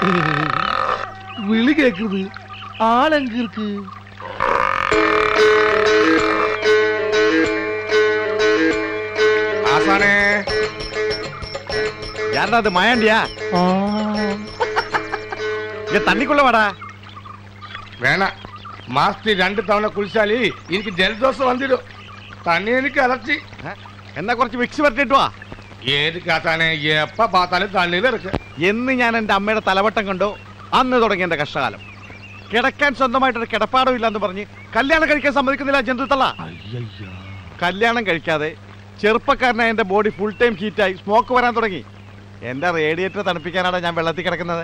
വിളി കേக்குത് ആളെങ്ക இருக்கு ஆசானே யாரா அது மாயாண்டியா இங்க தண்ணிக்குள்ள வாடா വേണ മാസത്തിൽ രണ്ട് തവണ കുളിച്ചാല് എനിക്ക് ജലദോഷം വന്നിടും തന്നെ എനിക്ക് അലർച്ചി എന്നാ കുറച്ച് വിക്സ് പരട്ടിട്ട് വാ ഏത് കാത്താനെ എപ്പ പാത്താലും തണ്ണീർ ഇറക്കുക എന്ന് ഞാൻ എൻ്റെ അമ്മയുടെ തലവട്ടം കണ്ടോ അന്ന് തുടങ്ങി എൻ്റെ കഷ്ടകാലം കിടക്കാൻ സ്വന്തമായിട്ടൊരു കിടപ്പാടം ഇല്ലെന്ന് പറഞ്ഞ് കല്യാണം കഴിക്കാൻ സമ്മതിക്കുന്നില്ല ജന്തുത്തള്ള കല്യാണം കഴിക്കാതെ ചെറുപ്പക്കാരനായ എൻ്റെ ബോഡി ഫുൾ ടൈം ഹീറ്റായി സ്മോക്ക് വരാൻ തുടങ്ങി എൻ്റെ റേഡിയേറ്റർ തണുപ്പിക്കാനാണ് ഞാൻ വെള്ളത്തിൽ കിടക്കുന്നത്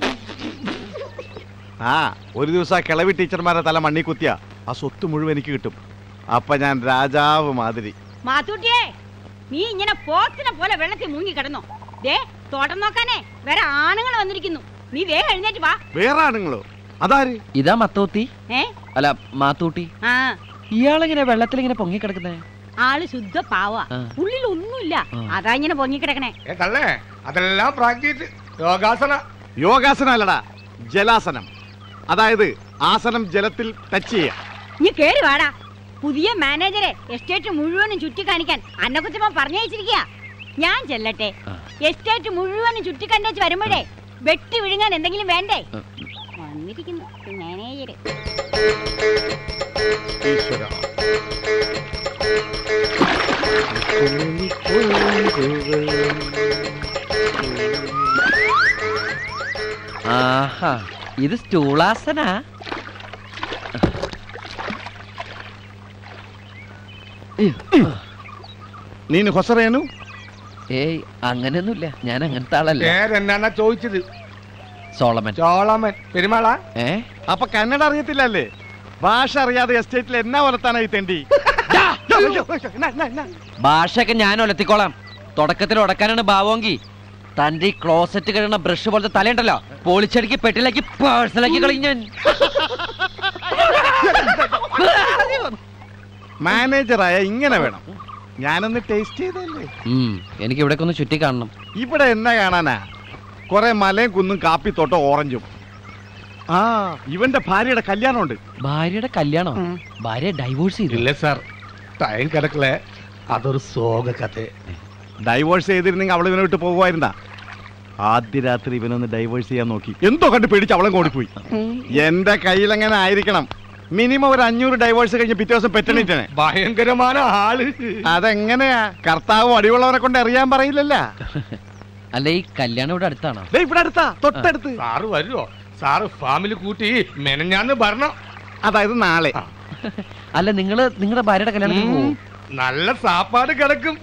ആ ഒരു ദിവസം ആ കിളവി ടീച്ചർമാരെ തല മണ്ണി കുത്തിയ ആ സ്വത്ത് മുഴുവൻ എനിക്ക് കിട്ടും അപ്പൊ ഞാൻ രാജാവ് മാതിരി മാത്തൂട്ടിയേ നീ ഇങ്ങനെ പോത്തിനെ പോലെ വെള്ളത്തിൽ മുങ്ങി കിടന്നോ ദേ തോട്ടം നോക്കാനേ വേറെ ആണുങ്ങൾ വന്നിരിക്കുന്നു നീ വേഗം എഴുന്നേറ്റ് വാ വേറെ ആണുങ്ങളോ അതാര് ഇതാ മത്തോത്തി ഏ അല്ല മാത്തൂട്ടി ആ ഇയാളെങ്ങനെ വെള്ളത്തിൽ ഇങ്ങനെ പൊങ്ങി കിടക്കുന്നേ ആള് ശുദ്ധ പാവാ ആ. ഉള്ളിൽ ഒന്നുമില്ല ആ. അതാ ഇങ്ങനെ പൊങ്ങി കിടക്കണേ ഏ തള്ളേ അതെല്ലാം പ്രാക്ടീസ് യോഗാസന യോഗാസനം അല്ലടാ ജലാസനം അതായത് ആസനം ജലത്തിൽ ടച്ച് ചെയ്യാം നീ കേറി വാടാ പുതിയ മാനേജരെ എസ്റ്റേറ്റ് മുഴുവനും ചുറ്റിക്കാണിക്കാൻ അന്നക്കുച്ചമ്മ പറഞ്ഞയച്ചിരിക്കുക ഞാൻ ചെല്ലട്ടെ ആ. എസ്റ്റേറ്റ് മുഴുവനും ചുറ്റിക്കണ്ടേച്ച് വരുമ്പോഴേ വെട്ടി വിഴുങ്ങാൻ എന്തെങ്കിലും വേണ്ടേ വന്നിരിക്കുന്നു മാനേജര് ഈശ്വര ആഹാ ഇത് സ്റ്റൂളാസനാ നീನು ಹೊಸರೇನು ഏയ് അങ്ങനെയൊന്നുമില്ല ഞാൻ അങ്ങനത്തെ ആളല്ല പേരെന്നാ ചോദിച്ചത് സോളമൻ ചോളമൻ പെരുമാളാ ഏ അപ്പൊ കന്നഡ അറിയത്തില്ലല്ലേ ഭാഷ അറിയാതെ എസ്റ്റേറ്റിൽ എന്നാ വളർത്താനായി തെണ്ടി ഭാഷയൊക്കെ ഞാൻ ഒലത്തിക്കോളാം തുടക്കത്തിൽ ഉടക്കാനാണ് ഭാവമെങ്കിൽ തന്റെ ഈ ക്ലോസറ്റ് കഴിയുന്ന ബ്രഷ് പോലത്തെ തലയുണ്ടല്ലോ പൊളിച്ചടുക്കി പെട്ടിലാക്കി പേഴ്സണലാക്കി കളയും ഞാൻ മാനേജറായ ഇങ്ങനെ വേണം ഞാനൊന്ന് ടേസ്റ്റ് ചെയ്തല്ലേ ഉം, എനിക്ക് ഇവിടെ ഒന്ന് ചുറ്റി കാണണം ഇവിടെ എന്നാ കാണാനാ കുറെ മലയും കുന്നും കാപ്പിത്തോട്ടം ഓറഞ്ചും ആ ഇവന്റെ ഭാര്യയുടെ കല്യാണമുണ്ട് ഭാര്യയുടെ കല്യാണം ഭാര്യ ഡൈവോഴ്സ് ചെയ്തു ഇല്ല സാർ ടൈം കിടക്കലേ അതൊരു സോക കഥ ഡൈവോഴ്സ് ചെയ്തിരുന്നെങ്കിൽ അവൾ ഇവനെ വിട്ട് പോകുമായിരുന്നാ ആദ്യ രാത്രി ഇവനൊന്ന് ഡൈവോഴ്സ് ചെയ്യാൻ നോക്കി എന്തോ കണ്ട് പേടിച്ച് അവളെ ഓടിപ്പോയി എന്റെ കയ്യിൽ എങ്ങനെ ആയിരിക്കണം മിനിമം ഒരു അഞ്ഞൂറ് ഡൈവോഴ്സ് കഴിഞ്ഞ് പിറ്റേ ദിവസം പെറ്റണിട്ടനെ ഭയങ്കരമായ ആള് അതെങ്ങനെയാ കർത്താവ് അടിയുള്ളവരെ കൊണ്ട് അറിയാൻ പറയില്ലല്ല അല്ല ഈ കല്യാണം ഇവിടെ അടുത്താണോ ദേ ഇവിടെ അടുത്താ തൊട്ടടുത്ത് സാറ് വരുമോ സാറ് ഫാമിലി കൂട്ടി മെനഞ്ഞാന്ന് ഭരണം അതായത് നാളെ അല്ല നിങ്ങള് നിങ്ങളുടെ ഭാര്യയുടെ കല്യാണത്തിന് ഉം, പോവും നല്ല സാപ്പാട് കിടക്കും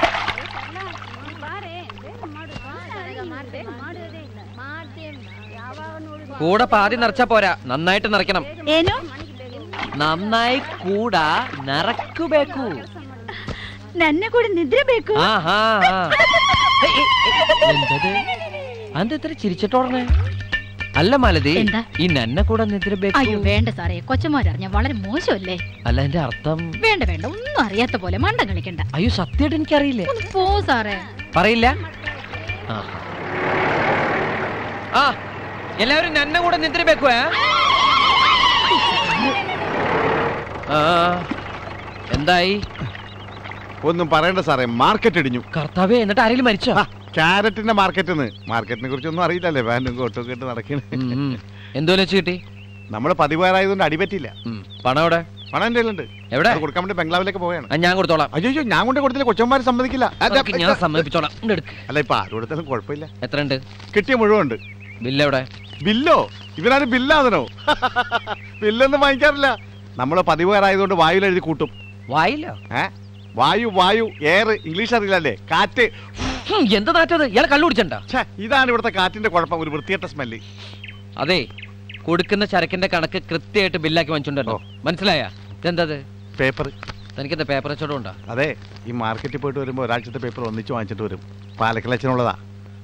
കൂടെ പാതി നിറച്ചാ പോരാ നന്നായിട്ട് നിറയ്ക്കണം ಏನೋ നന്നായി കൂടാ നിറക്കുബേക്കു ನನ್ನ ಕೂಡ ನಿದ್ರೆ ಬೇಕು ആഹാ ആ. ഏയ്, ഏയ്, ഏയ്, എന്തത് അന്ത ഇത്ര ചിരിച്ചിട്ടോടനെ അല്ല മാലതി എന്താ? ഈ നന്നെ കൂടെ അയ്യോ നിദ്രബേക്കു വേണ്ട സാറേ കൊച്ചന്മാരറിഞ്ഞ വളരെ മോശമല്ലേ അല്ല എന്റെ അർത്ഥം വേണ്ട വേണ്ട ഒന്നും അറിയാത്ത പോലെ മണ്ടം കളിക്കണ്ട അയ്യോ സത്യമായിട്ട് എനിക്കറിയില്ലേ ഒന്ന് പോ സാറേ പറയില്ല ആ. ആ എല്ലാവരും നന്നെ കൂടെ നിദ്രബേക്കുവേ ആ എന്തായി ഒന്നും പറയണ്ട സാറേ മാർക്കറ്റ് ഇടിഞ്ഞു കർത്താവേ എന്നിട്ട് ആരെങ്കിലും മരിച്ചോ ആ, ക്യാരറ്റിന്റെ മാർക്കറ്റ് മാർക്കറ്റിനെ കുറിച്ചൊന്നും അറിയില്ലല്ലേ പാന്റും കോട്ടും ഒക്കെ ഇട്ട് നടക്കണേ ഉം, ഉം. എന്തോന്ന് വെച്ച് കിട്ടി നമ്മൾ പതിവാറായതുകൊണ്ട് അടിപറ്റില്ല ഉം. പണം എവിടെ പണം എന്റെ കയ്യിലുണ്ട് എവിടെ അത് കൊടുക്കാൻ വേണ്ടി ബംഗ്ലാവിലേക്ക് പോവുകയാണ് ആ, ഞാൻ കൊടുത്തോളാം അയ്യോ ഞാൻ കൊണ്ട് കൊടുത്തില്ല കൊച്ചന്മാര് സമ്മതിക്കില്ല അല്ല, അതൊക്കെ ഞാൻ സമ്മതിപ്പിച്ചോളാം ഇങ്ങട് എടുക്ക്. അല്ല ഇപ്പൊ ആര് കൊടുത്താലും കുഴപ്പമില്ല എത്ര ഉണ്ട് കിട്ടിയ മുഴുവൻ ഉണ്ട് ബില്ല് എവിടെ ബില്ലോ ഇവനാരും ബില്ലാതനോ ബില്ലൊന്നും വാങ്ങിക്കാറില്ല നമ്മൾ പതിവുകാരായതുകൊണ്ട് വായുവിൽ എഴുതി കൂട്ടും വായില്ലോ ഏ വായു വായു എയർ ഇംഗ്ലീഷ് അറിയില്ലല്ലേ കാറ്റ് ഹും, എന്താ നാറ്റത് ഇയാളെ കള്ളു കുടിച്ചണ്ട ഛേ, ഇതാണ് ഇവിടുത്തെ കാറ്റിന്റെ കുഴപ്പം ഒരു വൃത്തികെട്ട സ്മെല്ല് അതെ കൊടുക്കുന്ന ചരക്കിന്റെ കണക്ക് കൃത്യമായിട്ട് ബില്ലാക്കി വാങ്ങിച്ചോണ്ടല്ലോ മനസ്സിലായ ഇതെന്തത് പേപ്പർ തനിക്കെന്താ പേപ്പർ അച്ചോടം ഉണ്ടോ അതെ ഈ മാർക്കറ്റിൽ പോയിട്ട് വരുമ്പോൾ ഒരാഴ്ചത്തെ പേപ്പർ ഒന്നിച്ച് വാങ്ങിച്ചിട്ട് വരും പാലക്കലച്ചനുള്ളതാ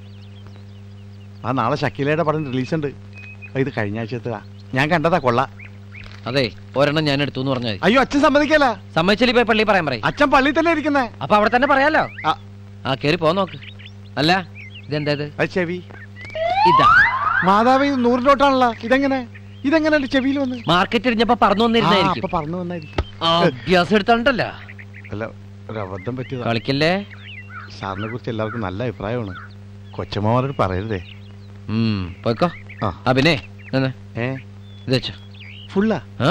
ആ നാളെ ഷക്കീലയുടെ പടം റിലീസ് ഉണ്ട് ആ, ഇത് കഴിഞ്ഞ ആഴ്ചത്തേതാ ഞാൻ കണ്ടതാ കൊള്ള അതെ ഒരെണ്ണം ഞാൻ എടുത്തു എന്ന് പറഞ്ഞാൽ മതി അയ്യോ അച്ഛൻ സമ്മതിക്കല സമ്മതിച്ചാൽ ഇപ്പൊ പള്ളി പറയാൻ പറയും അച്ഛൻ പള്ളിയിൽ തന്നെ ഇരിക്കുന്നേ അപ്പൊ അവിടെ തന്നെ പറയാലോ ആ. ആ കേറി പോ നോക്ക് അല്ല ഇതെന്താ ഇത് അത് ചെവി ഇതാ മാതാവ് ഇത് നൂറിലോട്ടാണല്ലോ ഇതെങ്ങനെ ഇതെങ്ങനെ എന്റെ ചെവിയിൽ വന്ന് മാർക്കറ്റ് ഇടിഞ്ഞപ്പോ പറന്നു ആ, വന്നിരുന്നായിരിക്കും അപ്പൊ പറഞ്ഞു വന്നായിരിക്കും അഭ്യാസം എടുത്തോണ്ടല്ലോ അല്ല ഒരു അബദ്ധം പറ്റിയതാ കളിക്കല്ലേ സാറിനെ കുറിച്ച് എല്ലാവർക്കും നല്ല അഭിപ്രായമാണ് കൊച്ചമ്മമാരോട് പറയരുതേ ഉം പോയിക്കോ ആ. ആ പിന്നെ നിന്ന്. ഏ ഇത് വെച്ചോ ഫുള്ളാ ആ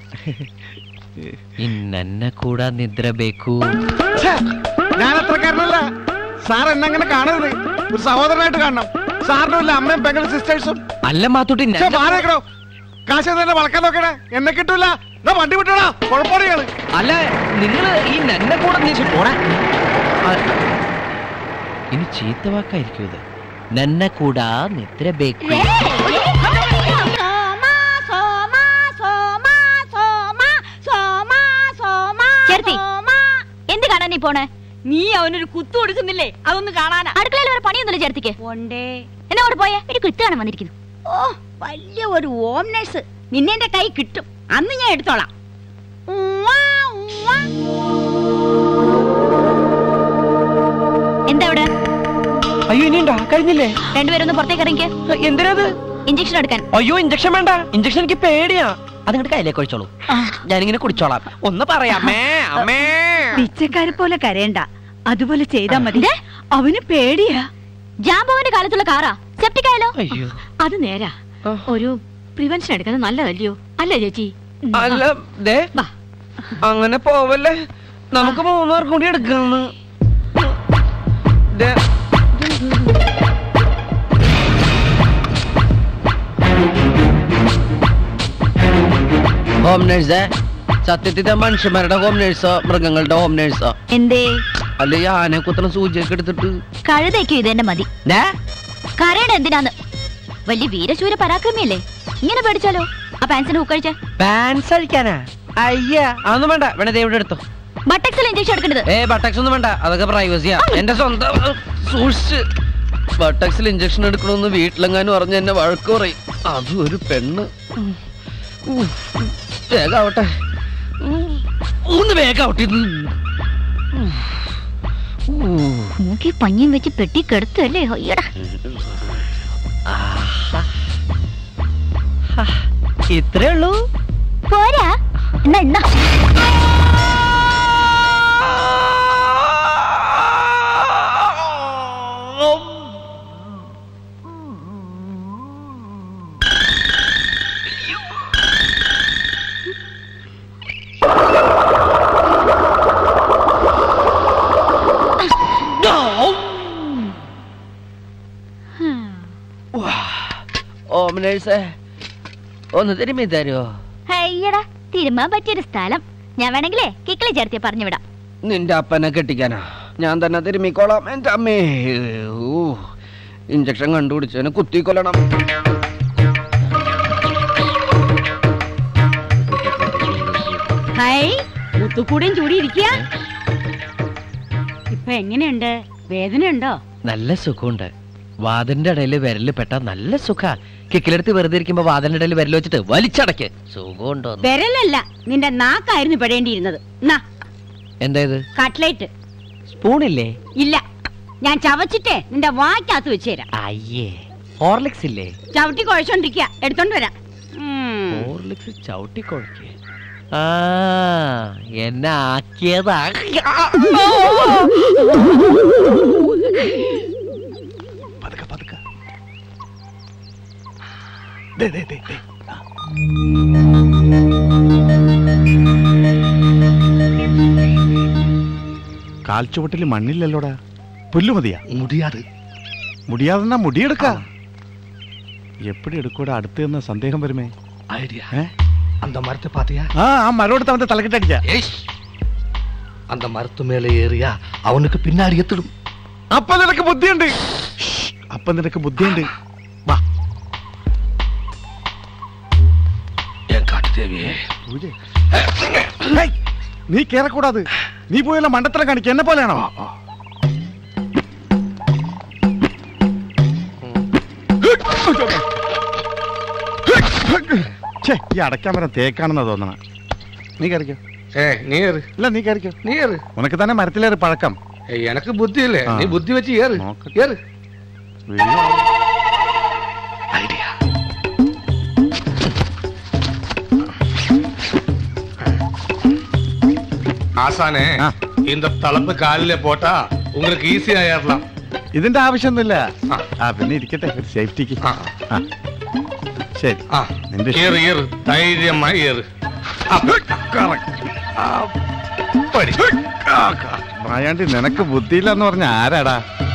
ഇന്നെ കൂടാ നിദ്ര ബേക്കൂ ഞാൻ അത്രക്കാരനല്ല സാർ എന്നെ അങ്ങനെ കാണരുത് ഒരു സഹോദരനായിട്ട് കാണണം സാറിനും ഇല്ല അമ്മയും പെങ്ങളും സിസ്റ്റേഴ്സും അല്ല മാത്തൂട്ടി പക്ഷെ മാറിയേക്കണോ കാശ് തന്നെ വളക്കാൻ നോക്കണേ എന്നെ കിട്ടൂല എന്നാ വണ്ടി വിട്ടോടാ കുഴപ്പമാണ് അല്ല നിങ്ങള് ഈ നന്നെ കൂടെ നീ ശരി, പോടാ. ആ, ഇനി ചീത്ത വാക്കായിരിക്കും ഇത് നന്നെ കൂടാ നിദ്ര ബേക്കൂ സോമാ, സോമാ, സോമാ, സോമാ, സോമാ, സോമാ, ചേർത്തി. സോമാ. എന്ത് കാണാൻ നീ പോണേ നീ അവനൊരു കുത്തു കൊടുക്കുന്നില്ലേ അതൊന്ന് കാണാനാ അടുക്കളയിൽ വേറെ പണിയൊന്നുമില്ല ചേർത്തിക്ക് പോണ്ടേ എന്നെ അവിടെ പോയേ ഒരു കുത്ത് കാണാൻ വന്നിരിക്കുന്നു ഓ വലിയ ഒരു ഓം നഴ്സ് നിന്നെ എന്റെ കൈ കിട്ടും അന്ന് ഞാൻ എടുത്തോളാം ഉവ്വ, ഉവ്വ. എന്താ അവിടെ അയ്യോ ഇനിയുണ്ടാ കഴിഞ്ഞില്ലേ രണ്ടുപേരൊന്ന് പുറത്തേക്ക് ഇറങ്ങിക്ക് എന്തിനാത് ഇഞ്ചക്ഷൻ എടുക്കാൻ അയ്യോ ഇഞ്ചക്ഷൻ വേണ്ട ഇഞ്ചക്ഷൻ എനിക്ക് പേടിയാ അതിങ്ങോട്ട് കയ്യിലേക്ക് ഒഴിച്ചോളൂ ഞാനിങ്ങനെ കുടിച്ചോളാം ഒന്ന് പറയാമേ അമ്മേ പിച്ചക്കാരെ പോലെ കരയണ്ട അതുപോലെ ചെയ്താ മതി ദേ. അവന് പേടിയാ ജാമ്പോവിന്റെ കാലത്തുള്ള കാറാ സെപ്റ്റിക് ആയാലോ അയ്യോ അത് നേരാ ആ. ഒരു പ്രിവെൻഷൻ എടുക്കുന്നത് നല്ലതല്ലയോ അല്ലേ ചേച്ചി ഉം. അല്ല ദേ വാ. അങ്ങനെ പോവല്ലേ നമുക്ക് മൂന്നാർ കൂടി എടുക്കാന്ന് ദേ. ഹോം നേഴ്സേ സത്യത്തിൽ മനുഷ്യന്മാരുടെ ഹോം നേഴ്സോ മൃഗങ്ങളുടെ ഹോം നേഴ്സോ എന്തേ അല്ല ഈ ആനെ കുത്തണ സൂചിയൊക്കെ എടുത്തിട്ട് കഴുതയ്ക്കും ഇത് തന്നെ മതി ദേ, കരയണ എന്തിനാന്ന് വലിയ വീരശൂര പരാക്രമിയല്ലേ ഇങ്ങനെ പേടിച്ചാലോ ആ പാൻസിന്റെ ഹുക്കഴിച്ച് പാൻസ് അഴിക്കാനാ അയ്യ അതൊന്നും വേണ്ട വേണേ ദേ ഇവിടെ എടുത്തോ ബട്ടക്സിൽ ഇഞ്ചക്ഷൻ എടുക്കേണ്ടത് ഏ ബട്ടക്സ് ഒന്നും വേണ്ട അതൊക്കെ പ്രൈവസിയാ എന്റെ സ്വന്തം അഹ്, സൂക്ഷിച്ച് ബട്ടക്സിൽ ഇഞ്ചക്ഷൻ എടുക്കണമെന്ന് വീട്ടിലെങ്ങാനും പറഞ്ഞ് എന്നെ വഴക്ക് പറയും അതും ഒരു പെണ്ണ് ഉം. ഉഫ്. വേഗാവട്ടെ ഉം. ഒന്ന് വേഗാവട്ടെ ഇത്. ഉഫ്. ഉഫ്. മൂക്കി പഞ്ഞിയും വെച്ച് പെട്ടി കെടുത്തല്ലേ അയ്യടാ ആഹാ. ഹാ. ഇത്രേ ഉള്ളൂ പോരാ എന്നാ എന്നാ ഓം നേഴ്സേ ഒന്ന് തിരുമ്മി തരുമോ അയ്യടാ തിരുമാൻ പറ്റിയൊരു സ്ഥലം ഞാൻ വേണമെങ്കിലേ കിക്കിളി ചേർത്തിയ പറഞ്ഞു വിടാം നിന്റെ അപ്പനെ കെട്ടിക്കാനാ ഞാൻ തന്നെ തിരുമ്മിക്കോളാം എന്റെ അമ്മേ ഊ ഇഞ്ചക്ഷൻ കണ്ടുപിടിച്ചതിന് കുത്തിക്കൊല്ലണം ഹൈ മുത്തുക്കൂടെയും ചൂടിയിരിക്കുക ഇപ്പൊ എങ്ങനെയുണ്ട് വേദനയുണ്ടോ നല്ല സുഖമുണ്ട് വാതിന്റെ ഇടയിൽ വിരല് പെട്ടാ നല്ല സുഖ കിക്കിലെടുത്ത് വെറുതെ ഇരിക്കുമ്പോ വാതിന്റെ ഇടയിൽ വിരൽ വെച്ചിട്ട് വലിച്ചടക്ക് സുഖമുണ്ടോ വിരലല്ല നിന്റെ നാക്കായിരുന്നു പെടേണ്ടിയിരുന്നത് എന്നാ എന്താ ഇത് കട്ട്ലേറ്റ് സ്പൂണില്ലേ ഇല്ല ഞാൻ ചവച്ചിട്ടേ നിന്റെ വാക്കകത്ത് വെച്ചുതരാം അയ്യേ ഹോർലിക്സ് ഇല്ലേ ചവിട്ടി കുഴച്ചോണ്ടിരിക്കുക എടുത്തോണ്ട് വരാം ഉം. ഹോർലിക്സ് ചവിട്ടി കുഴക്കേ ആ എന്നെ ആക്കിയതാ പതുക്കെ പതുക്കെ ദേ, ദേ, ദേ, ദേ. കാൽച്ചുവട്ടിൽ മണ്ണില്ലല്ലോടാ പുല്ലു മതിയാ മുടിയാത് മുടിയാതെന്നാ മുടിയെടുക്ക എപ്പടി എടുക്കൂടാ അടുത്ത് നിന്ന് സന്ദേഹം വരുമേ ஐடியா ഏ? அந்த மரத்தை பாத்தியா ആ ആ മരോടുത്ത് അവന്റെ തലക്കെട്ടടിച്ച ஏய் அந்த மரத்து மேல ஏறியா அவனுக்கு பின்னாடி எத்திடும் അപ്പൊ നിനക്ക് ബുദ്ധിയുണ്ട് അപ്പൊ നിനക്ക് ബുദ്ധിയുണ്ട് വാ என் காட்டு தேவியே പൂജ ഹേയ്, നീ കേറക്കൂടാത് നീ പോയല്ല മണ്ടത്തരം കാണിക്ക എന്നെ പോലെയാണോ ഛേ, ഈ അടയ്ക്കാൻ വരാൻ തേക്കാണെന്നാ തോന്നണ നീ കയറിക്കോ ஏய் நீ ஏறு ഇല്ല നീ കയറിക്കോ நீ ஏறு ഉനക്ക് തന്നെ മരത്തിലേറി പഴക്കം ஏய், எனக்கு புத்தி இல்ல ஆ. நீ புத்தி வச்சு ஏறு நோக்கட்டும். ஏறு വീഴുവോ? ஐடியா ஆசானே ஆ. இந்த தளப்பு காலில போட்டா உங்களுக்கு ஈஸியா ஏறலாம் ഇതിന്റെ ആവശ്യമൊന്നുമില്ല ആ. ആ പിന്നെ ഇരിക്കട്ടെ ഒരു സേഫ്റ്റിക്ക് ആ. ആ. ശരി ஆ, നിന്റെ ஏறு ஏறு தைரியமா ஏறு പടി മായാണ്ടി നിനക്ക് ബുദ്ധിയില്ലെന്ന് പറഞ്ഞ ആരാടാ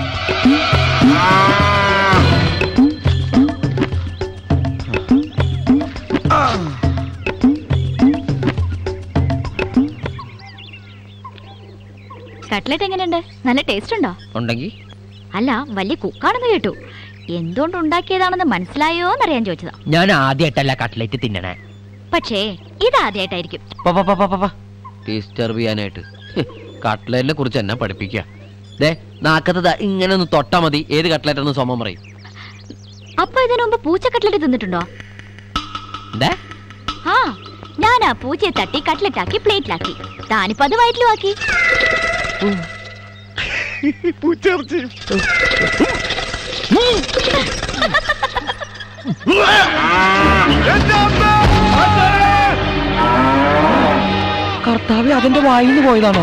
കട്ട്ലറ്റ് എങ്ങനെയുണ്ട് നല്ല ടേസ്റ്റ് ഉണ്ടോ ഉണ്ടെങ്കിൽ അല്ല വലിയ കുക്കാണെന്ന് കേട്ടു എന്തുകൊണ്ട് ഉണ്ടാക്കിയതാണെന്ന് മനസ്സിലായോ എന്നറിയാൻ ചോദിച്ചതാ ഞാൻ ആദ്യമായിട്ടല്ല കട്ട്ലറ്റ് തിന്നണേ പക്ഷേ ഇതാദ്യമായിട്ടായിരിക്കും ഡിസ്റ്റർബ് ചെയ്യാനായിട്ട് കട്ട്ലറ്റിനെ കുറിച്ച് എന്നെ പഠിപ്പിക്കുക ദേ നാക്കത്ത് ദാ ഇങ്ങനെ ഒന്ന് തൊട്ടാ മതി ഏത് കട്ട്ലറ്റ് എന്ന് സോമം പറയും അപ്പൊ ഇതിനു മുമ്പ് പൂച്ച കട്ട്ലറ്റ് തിന്നിട്ടുണ്ടോ എന്താ ആ ഞാൻ ആ പൂച്ചയെ തട്ടി കട്ട്ലറ്റ് ആക്കി പ്ലേറ്റിലാക്കി താനിപ്പോ അത് വയറ്റിലും ആക്കി പൂച്ചേർച്ചി കർത്താവ് അതിന്റെ വായിന്ന് പോയതാണോ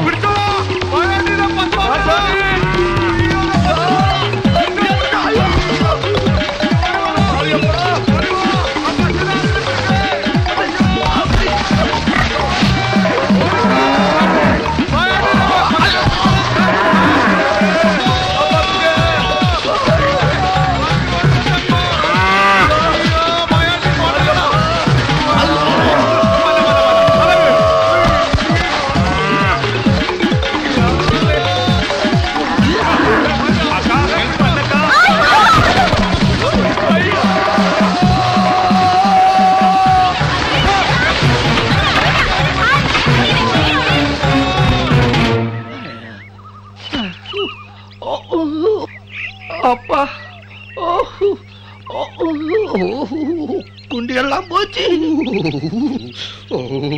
அப்பா ஓஹு. ஓ, ஓ, ஓ, குண்டியெல்லாம் போச்சு ஓ.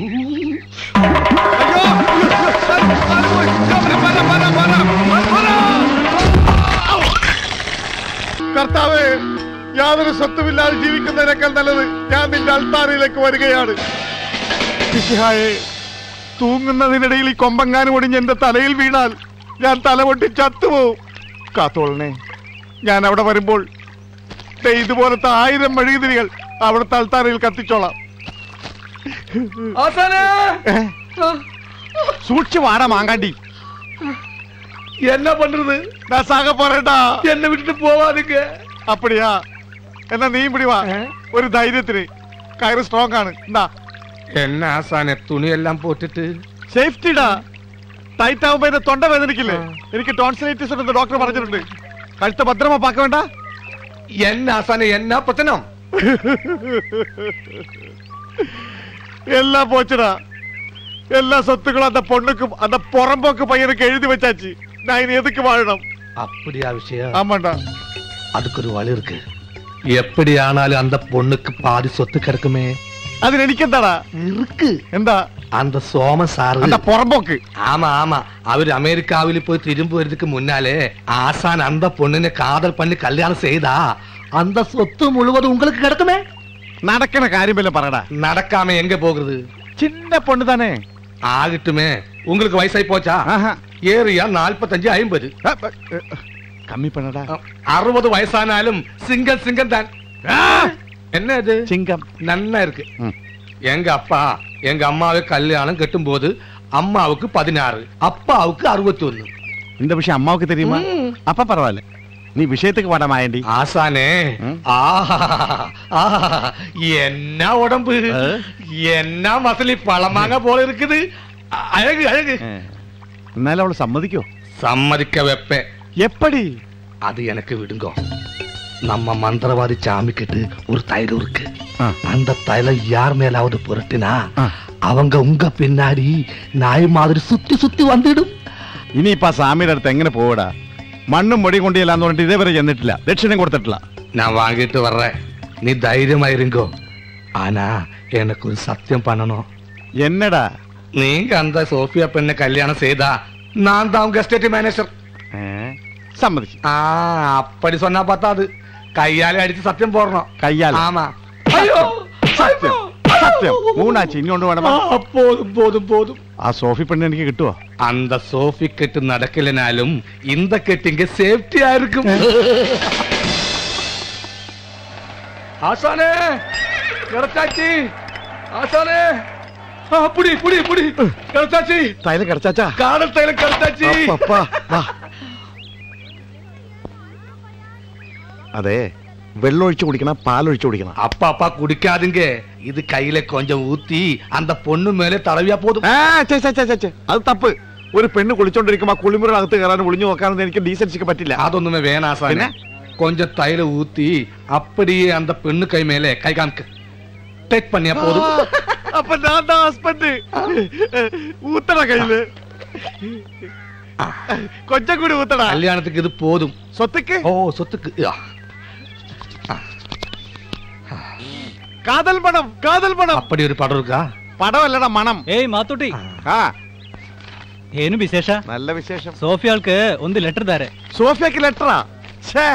കർത്താവേ യാതൊരു സ്വത്തുമില്ലാതെ ജീവിക്കുന്നതിനേക്കാൾ നല്ലത് ഞാൻ നിന്റെ അൾത്താരയിലേക്ക് വരികയാണ് മിശിഹായേ, തൂങ്ങുന്നതിനിടയിൽ ഈ കൊമ്പങ്ങാനും ഒടിഞ്ഞ് എന്റെ തലയിൽ വീണാൽ ഞാൻ തല പൊട്ടി ചത്തുപോകും കാത്തോളനെ ഞാൻ അവിടെ വരുമ്പോൾ ദേ ഇതുപോലത്തെ ആയിരം മെഴുകുതിരികൾ അവിടുത്തെ അൾത്താരയിൽ കത്തിച്ചോളാം ஆசானே ഏ? സൂക്ഷിച്ചു വാടാ മാങ്കാണ്ടി என்ன பண்றது நான் சாக போறேன்டா என்னை விட்டுட்டு போவாதுங்க அப்படியா എന്നാ നീ പിടി വാ ഒരു ധൈര്യത്തിന് കയറ് സ്ട്രോങ് ആണ് എന്താ என்ன ஆசானே துணியெல்லாம் போட்டுட்டு സേഫ്റ്റിടാ ടൈറ്റ് ആവുമ്പോ എന്റെ തൊണ്ട വേദനിക്കില്ലേ എനിക്ക് ടോൺസിലൈറ്റിസ് ഉണ്ടെന്ന് ഡോക്ടർ പറഞ്ഞിട്ടുണ്ട് കഴുത്ത ഭദ്രമാ പാക്ക വേണ്ട என்ன ஆசானே என்ன பிரச்சனம் എല്ലാം പോച്ചടാ എല്ലാ സ്വത്തുക്കളും அந்த பொண்ணுக்கும் அந்த പുറമ്പോക്ക് പയ്യനുக்கு എഴുതി വെച്ചാச்சு நான் இனி எதுக்கு வாழணும் அப்படியா விஷயம் ஆமாண்டா அதுக்கு ஒரு வழி இருக்கு எப்படி ஆனாலும் அந்த பொண்ணுக்கு பாதி சொத்து கிடக்குமே അതിന് എനിക്കെന്താടാ இருக்கு എന്താ அந்த சோம சாரு அந்த പുറമ്പോക്ക് ஆமா ஆமா அவரு அமெரிக்காவில போய் திரும்புவதற்கு முன்னாலே ஆசான் அந்த பொண்ணுனை காதல் பண்ணி கல்யாணம் செய்தா அந்த சொத்து முழுவதும் உங்களுக்கு கிடக்குமே നടക്കണ കാര്യം വല്ലതും പറയടാ நடக்காம எங்க போகுது ചിന്ന പൊണ്ണു താനേ ஆகட்டுமே உங்களுக்கு வயசாയി போச்சா ആഹാ. ஏரியா நாற்பத்தஞ்சு ஐம்பது ആ, ബ, ഏ, കമ്മി പണടാ அறுபது வயசானாலும் சிங்கம் சிங்கம் தான் என்ன இது ചിങ്കം நன்னா இருக்கு ம். எங்க அப்பா எங்க அம்மாவை கல்யாணம் கட்டும் போது அம்மாவுக்கு பதினாறு அப்பாவுக்கு அறுபத்தி ஒண்ணு இந்த விஷயம் அம்மாவுக்கு தெரியுமா அப்ப பரவாயில்ல நீ விஷயத்துக்கு வாடா மாயண்டி ஆசானே ம். ஆஹா ஆஹா, என்ன உடம்பு ஆ? என்ன மசலி பழமாங்க போல இருக்குது அ- அழகு அழகு ഏ. എന്നാലും അവള് സമ്മതിക്കോ சம்மதிக்க வைப்பேன் എപ്പടി அது எனக்கு விடுங்க நம்ம மந்திரவாதி சாமிக்கிட்டு ஒரு தைலம் இருக்கு ஆ. அந்த தைலம் யார் மேலாவது புரட்டினா ஆ. அவங்க உங்க பின்னாடி நாய் மாதிரி சுத்தி சுத்தி வந்துடும் ഇനിയിപ്പോ ആ സ്വാമിയുടെ അടുത്ത് എങ്ങനെ പോവടാ മണ്ണും പൊടിയും കൊണ്ടില്ലാന്ന് പറഞ്ഞിട്ട് ഇതേവരെ ചെന്നിട്ടില്ല ദക്ഷിണം കൊടുത്തിട്ടില്ല நான் வாங்கிட்டு வர்றேன் நீ தைரியமா இருங்கோ ஆனா எனக்கு ஒரு சத்தியம் பண்ணணும் എന്നടാ நீங்க அந்த சோஃபியா பெண்ணை கல்யாணம் செய்தா நான் தான் உங்க எஸ்டேட் மேனேஜர் ഏ? സമ്മതിച്ചു ஆ அப்படி சொன்னா பார்த்தாது கையாலே அடிச்சு சத்தியம் போடணும் കയ്യാൽ ஆமா ஐயோ സത്യം സത്യം മൂന്നാഴ്ച ഇങ്ങോട്ട് വേണം ആ, പോതും പോതും പോതും ആ സോഫി പെണ്ണ് എനിക്ക് കിട്ടുവോ அந்த சோஃபி கட்டு நடக்கலைனாலும் இந்த கட்டிங்க சேஃப்டியா இருக்கும் ஆசானே கிடைச்சாச்சு ஆசானே ஆ, புடி புடி புடி கிடைச்சாச்சு തൈലം കിടച്ചാച്ചാ காதல் தைலம் கிடைச்சாச்சு അപ്പപ്പാ, വാ. അതെ വെള്ളം ഒഴിച്ചു കുടിക്കണം പാലൊഴിച്ചു കുടിക്കണം அப்பா அப்பா குடிக்காதுங்க இது கையில கொஞ்சம் ஊத்தி அந்த பொண்ணு மேலே தடவியா போதும் ആ, ഛെ, ഛെ, ഛെ, ഛെ, ഛെ. അത് തപ്പ് ഒരു പെണ്ണ് കുളിച്ചോണ്ടിരിക്കുമ്പോ ആ കുളിമുറിനകത്ത് കയറാനും ഒളിഞ്ഞു നോക്കാനൊന്നും എനിക്ക് ഡീസൻസിക്ക് പറ്റില്ല அதொன்னுமே வேணாம் ஆசானே பின்ன? கொஞ்சம் தைல ஊத்தி அப்படியே அந்த பெண்ணு கை மேலே கை காமிக்க டேக் பண்ணியா போதும் അപ്പൊ ഞാൻ ഹസ്ബൻഡ് ഊത്തട കയ്യില് കൊച്ചം കൂടി ഊത്തട கல்யாணத்துக்கு இது போதும் സ്വത്തിക്ക് ஓ சொத்துக்கு ஆ. കാതൽ പണം കാതൽ പണം அப்படி ஒரு படம் இருக்கா പടമല്ലടാ മണം ಏಯ್ ಮಾತುಟಿ ആ ಏನು ವಿಶೇಷ നല്ല വിശേഷം ಸೋಫಿಯಾಳ್ಗೆ ಒಂದು ಲೆಟರ್ ದಾರೆ സോഫിയക്ക് ലെറ്ററാ ഛേ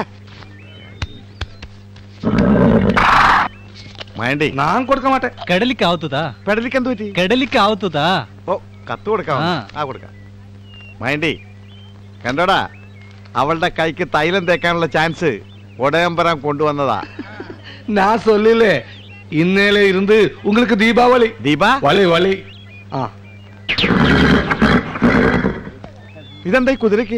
മയണ്ടി நான் கொடுக்க மாட்டேன் ಕಡಲಿಕ್ಕೆ ಆಗುತ್ತದಾ പെടലിക്ക് എന്ത് പറ്റി ಕಡಲಿಕ್ಕೆ ಆಗುತ್ತದಾ ഓ കത്ത് കൊടുക്കാം ആ. ആ കൊടുക്കാം മയണ്ടി കണ്ടോടാ അവളുടെ കൈക്ക് തൈലം തേക്കാനുള്ള ചാൻസ് ഒടയമ്പരം കൊണ്ടുവന്നതാ நான் சொல்லல இன்னையில இருந்து உங்களுக்கு தீபாவளி ദീപ வலி வலி ஆ ഇതെന്താ ഈ കുതിരക്ക്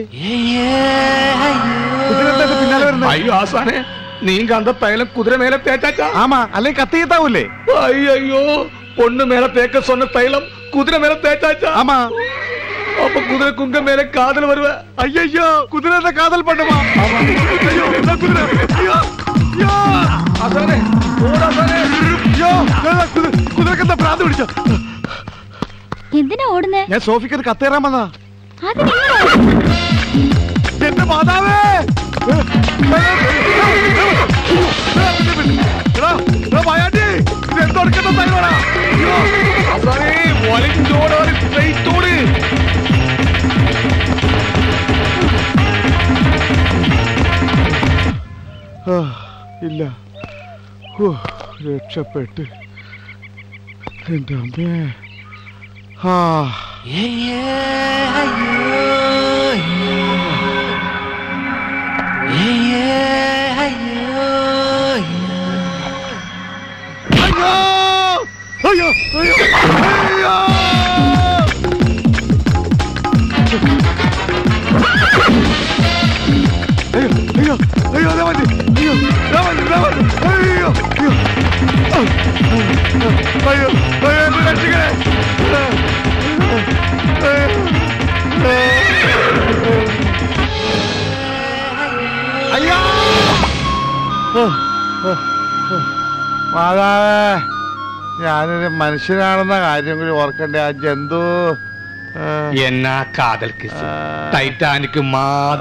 കുതിര എന്താ ഇത് പിന്നാലെ വരുന്നത് ஐயோ ஆசானே நீங்க அந்த தைலம் குதிரை மேல தேய்ச்சாச்சா ആമാ അല്ലെങ്കിൽ കത്തി കിട്ടാവൂലേ ஐயோ பொண்ணு மேல தேய்க்க சொன்ன தைலம் குதிரை மேல தேய்ச்சாச்சா ആമാ அப்ப குதிரை குங்க மேல காதல் வருவ അയ്യോ കുതിരന്റെ കാതൽ പണ്ടുമാ അയ്യോ എന്താ കുതിര അയ്യോ അയ്യോ ஆசானே ஓடு ஆசானே അയ്യോ ഏതാ കുതിര- കുതിരക്കെന്താ ഭ്രാന്ത് പിടിച്ചോ എന്തിനാ ഓടുന്നേ ഞാൻ സോഫിക്ക് ഒരു കത്തേറാൻ വന്നതാ അതിനെങ്ങനെ എന്റെ മാതാവേ എടാ, എടാ മായാണ്ടി, ഇത് എന്തൊടുക്കുന്ന തൈലമാടാ? അയ്യോ, ஆசானே வலிஞ்சோடு வலி ஸ்ட்ரைட்டோடு ആ, ഇല്ല ഹോ, രക്ഷപ്പെട്ട് എന്റെ അമ്മേ ആ അയ്യോ അയ്യോ അയ്യോ അയ്യോ അയ്യോ അയ്യോ അയ്യോ ദാ വണ്ടി അയ്യോ ദാ വണ്ടി ദാ വണ്ടി അയ്യോ അയ്യോ അയ്യോ അയ്യോ എന്നെ രക്ഷിക്കണേ അയ്യോ മാതാവേ ഞാനൊരു മനുഷ്യനാണെന്ന കാര്യം കൂടി ഓർക്കണ്ടേ ആ ജന്തു என்ன காதல் கிஸ் டைட்டானிக் மா